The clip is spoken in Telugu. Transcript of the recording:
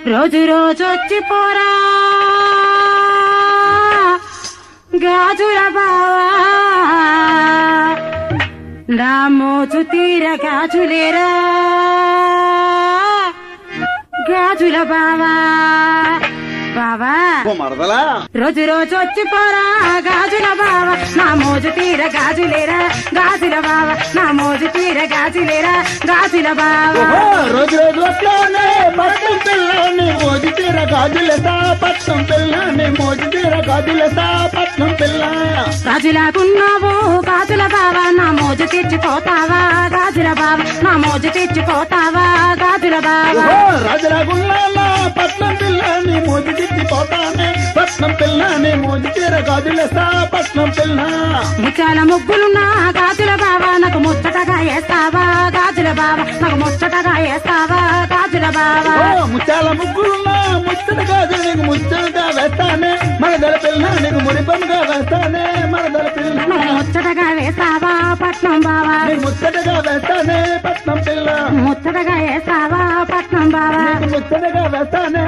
రోజు రోజు వచ్చి పోరా గాజుల బావా నా మోజు తీర గాజులేరా గాజుల బావా బావా ఓ మరదలా రోజు రోజు వచ్చి పోరా గాజుల బావ నా మోజు తీర గాజులేరా గాజుల బావ నా మోజు తీర గాజులేరా గాజుల బావ ఓహో, రోజు రోజు వస్తానే పట్నం పిల్లని మోజు తీర గాజులతా పట్నం పిల్లని మోజు తీర గాజులతా పట్నం పిల్ల గాజులాకున్నావు గాజుల బావ నా మోజు తెచ్చిపోతావా గాజుల బావ నా మోజు తెచ్చిపోతావా గాజుల బావ ఓహో రాజుల గుళ్ళాల పట్నం పిల్లని మోజు తిప్పిపోతానే పట్నం పిల్లని మోజు తీర గాజులతా పట్నం పిల్ల ముచ్చాల ముగ్గులున్నా గాజుల బావ నాకు ముచ్చటగా వేస్తావా గాజుల బావ నాకు ముచ్చటగా వేస్తావా గాజుల బావ ఓ ముత్యాల ముగ్గురున్నా ముచ్చట గాజు నీకు ముచ్చటగా వేస్తానే మరదల పిల్ల నీకు మురిపంగా వేస్తానే మరదల పిల్ల నాకు ముచ్చటగా వేస్తావా పట్నం బావా నీకు ముచ్చటగా వేస్తానే పట్నం పిల్ల ముచ్చటగా వేస్తావా పట్నం బావా నీకు ముచ్చటగా వేస్తానే